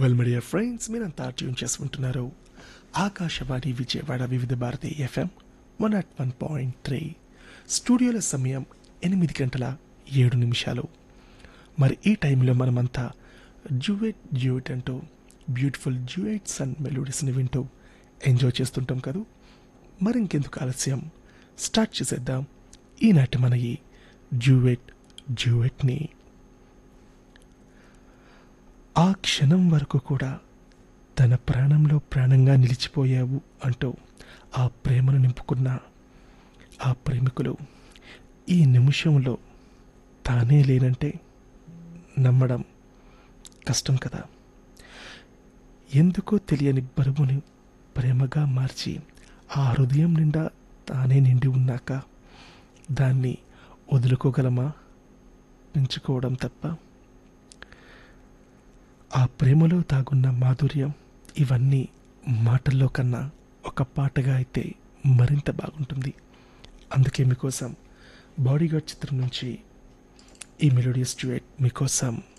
well media friends మీరంతా tune చేసుకుంటున్నారు Akashvani Vijayawada Vividh Bharati FM one at one point three స్టూడియోల సమయం ఎనిమిది గంటల ఏడు నిమిషాలు మరి ఈ టైంలో మనమంతా జ్యూయెట్ జ్యూయెట్ అంటూ బ్యూటిఫుల్ జ్యూయెట్స్ అండ్ మెలోడీస్ని వింటూ ఎంజాయ్ చేస్తుంటాం కదూ మరి ఇంకెందుకు ఆలస్యం స్టార్ట్ చేసేద్దాం ఈనాటి మన ఈ జ్యూయెట్ జ్యూయెట్ని ఆ క్షణం వరకు కూడా తన ప్రాణంలో ప్రాణంగా నిలిచిపోయావు అంటూ ఆ ప్రేమను నింపుకున్న ఆ ప్రేమికులు ఈ నిమిషంలో తానే లేనంటే నమ్మడం కష్టం కదా ఎందుకో తెలియని బరువుని ప్రేమగా మార్చి ఆ హృదయం నిండా తానే నిండి ఉన్నాక దాన్ని వదులుకోగలమా పెంచుకోవడం తప్ప ఆ ప్రేమలో తాగున్న మాధుర్యం ఇవన్నీ మాటల్లో కన్నా ఒక పాటగా అయితే మరింత బాగుంటుంది అందుకే మీకోసం బాడీగార్డ్ చిత్రం నుంచి ఈ మెలోడియస్ డ్యూయట్ మీకోసం